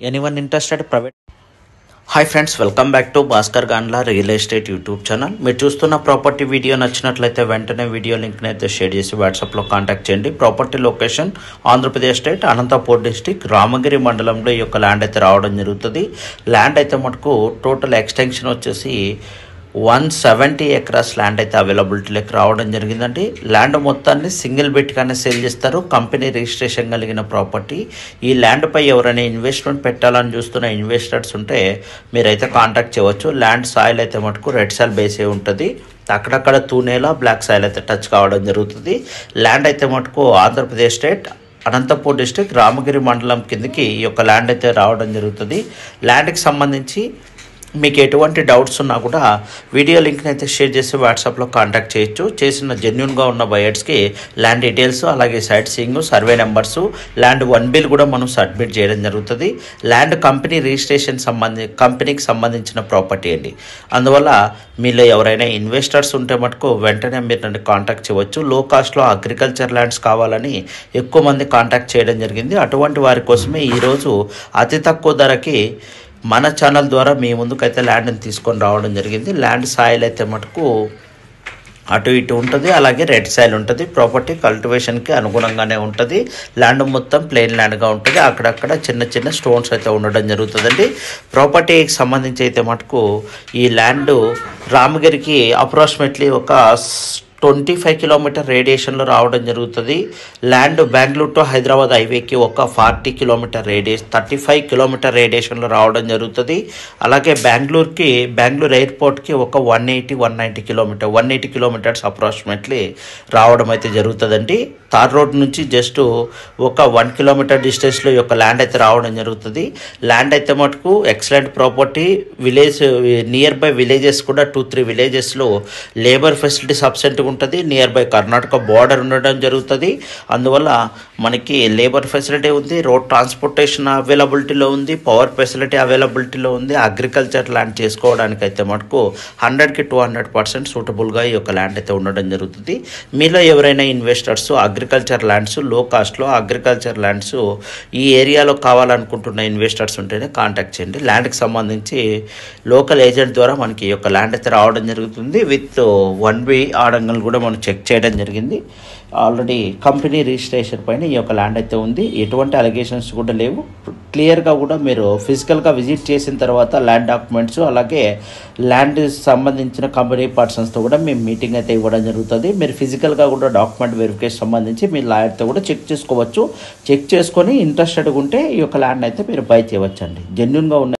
anyone interested private hi friends welcome back to Bhaskar Gandla real estate YouTube channel మీరు చూస్తున్న property video నచ్చినట్లయితే వెంటనే video లింక్ని అయితే షేర్ చేసి వాట్సాప్లో కాంటాక్ట్ చేయండి property location Andhra Pradesh state Anantapur district Ramagiri మండలంలో ఈ యొక్క ల్యాండ్ అయితే రావడం జరుగుతుంది ల్యాండ్ అయితే మటుకు టోటల్ ఎక్స్టెన్షన్ వచ్చేసి వన్ సెవెంటీ ఎకరాస్ ల్యాండ్ అయితే అవైలబిలిటీలోకి రావడం జరిగిందండి ల్యాండ్ మొత్తాన్ని సింగిల్ బిట్గానే సేల్ చేస్తారు కంపెనీ రిజిస్ట్రేషన్ కలిగిన ప్రాపర్టీ ఈ ల్యాండ్పై ఎవరైనా ఇన్వెస్ట్మెంట్ పెట్టాలని చూస్తున్న ఇన్వెస్టర్స్ ఉంటే మీరైతే కాంటాక్ట్ చేయవచ్చు ల్యాండ్ సాయిల్ అయితే మటుకు రెడ్ సాయిల్ బేసే ఉంటుంది అక్కడక్కడ తూనేలా బ్లాక్ సాయిల్ అయితే టచ్ కావడం జరుగుతుంది ల్యాండ్ అయితే మటుకు ఆంధ్రప్రదేశ్ స్టేట్ అనంతపూర్ డిస్టిక్ రామగిరి మండలం కిందకి ఈ యొక్క ల్యాండ్ అయితే రావడం జరుగుతుంది ల్యాండ్కి సంబంధించి మీకు ఎటువంటి డౌట్స్ ఉన్నా కూడా వీడియో లింక్ని అయితే షేర్ చేసి వాట్సాప్లో కాంటాక్ట్ చేయొచ్చు చేసిన జెన్యున్గా ఉన్న బయర్స్కి ల్యాండ్ డీటెయిల్స్ అలాగే site seeing survey numbers land one bill కూడా మనం సబ్మిట్ చేయడం జరుగుతుంది ల్యాండ్ కంపెనీ రిజిస్ట్రేషన్ సంబంధి కంపెనీకి సంబంధించిన ప్రాపర్టీ అండి అందువల్ల మీలో ఎవరైనా ఇన్వెస్టర్స్ ఉంటే మటుకు వెంటనే మీరు నన్ను కాంటాక్ట్ చేయవచ్చు లో కాస్ట్లో అగ్రికల్చర్ ల్యాండ్స్ కావాలని ఎక్కువ మంది కాంటాక్ట్ చేయడం జరిగింది అటువంటి వారి కోసమే ఈరోజు అతి తక్కువ ధరకి మన ఛానల్ ద్వారా మీ ముందుకైతే ల్యాండ్ని తీసుకొని రావడం జరిగింది ల్యాండ్ సాయిల్ అయితే మటుకు అటు ఇటు ఉంటుంది అలాగే రెడ్ సాయిల్ ఉంటుంది ప్రాపర్టీ కల్టివేషన్కి అనుగుణంగానే ఉంటుంది ల్యాండ్ మొత్తం ప్లెయిన్ ల్యాండ్గా ఉంటుంది అక్కడక్కడ చిన్న చిన్న స్టోన్స్ అయితే ఉండడం జరుగుతుందండి ప్రాపర్టీకి సంబంధించి అయితే మటుకు ఈ ల్యాండ్ రామగిరికి అప్రాక్సిమేట్లీ ఒక ట్వంటీ ఫైవ్ కిలోమీటర్ రేడియేషన్లో రావడం జరుగుతుంది ల్యాండ్ బెంగళూరు టు హైదరాబాద్ హైవేకి ఒక forty kilometer radius thirty five kilometer రేడియేషన్లో రావడం జరుగుతుంది అలాగే బెంగళూరుకి బెంగళూరు ఎయిర్పోర్ట్కి ఒక one eighty one ninety kilometer one eighty kilometers approximately రావడం అయితే జరుగుతుందండి తార్ రోడ్ నుంచి జస్ట్ ఒక వన్ కిలోమీటర్ డిస్టెన్స్లో ఈ యొక్క ల్యాండ్ అయితే రావడం జరుగుతుంది ల్యాండ్ అయితే మటుకు excellent property village near by villages కూడా టూ త్రీ విలేజెస్లో లేబర్ ఫెసిలిటీ సబ్సెంట్గా ఉంటుంది నియర్ బై కర్ణాటక బార్డర్ ఉండడం జరుగుతుంది అందువల్ల మనకి లేబర్ ఫెసిలిటీ ఉంది రోడ్ ట్రాన్స్పోర్టేషన్ అవైలబిలిటీలో ఉంది పవర్ ఫెసిలిటీ అవైలబిలిటీలో ఉంది అగ్రికల్చర్ ల్యాండ్ చేసుకోవడానికి అయితే మటుకు హండ్రెడ్కి టూ హండ్రెడ్ పర్సెంట్ సూటబుల్గా ఈ యొక్క ల్యాండ్ అయితే ఉండడం జరుగుతుంది మీలో ఎవరైనా ఇన్వెస్టర్స్ అగ్రికల్చర్ ల్యాండ్స్ లో కాస్ట్లో అగ్రికల్చర్ ల్యాండ్స్ ఈ ఏరియాలో కావాలనుకుంటున్న ఇన్వెస్టర్స్ ఉంటేనే కాంటాక్ట్ చేయండి ల్యాండ్కి సంబంధించి లోకల్ ఏజెంట్ ద్వారా మనకి ఈ యొక్క ల్యాండ్ అయితే రావడం జరుగుతుంది విత్ వన్ బి ఆడంగల్ కూడా మనం చెక్ చేయడం జరిగింది ఆల్రెడీ కంపెనీ రిజిస్ట్రేషన్ పైన ఈ యొక్క ల్యాండ్ అయితే ఉంది ఎటువంటి అలిగేషన్స్ కూడా లేవు క్లియర్గా కూడా మీరు ఫిజికల్గా విజిట్ చేసిన తర్వాత ల్యాండ్ డాక్యుమెంట్స్ అలాగే ల్యాండ్ సంబంధించిన కంపెనీ పర్సన్స్తో కూడా మేము మీటింగ్ అయితే ఇవ్వడం జరుగుతుంది మీరు ఫిజికల్గా కూడా డాక్యుమెంట్ వెరిఫికేషన్ సంబంధించి మీ లాయర్తో కూడా చెక్ చేసుకోవచ్చు చెక్ చేసుకొని ఇంట్రెస్టెడ్గా ఉంటే ఈ యొక్క ల్యాండ్ అయితే మీరు బై చేయవచ్చండి జెన్యున్గా ఉన్న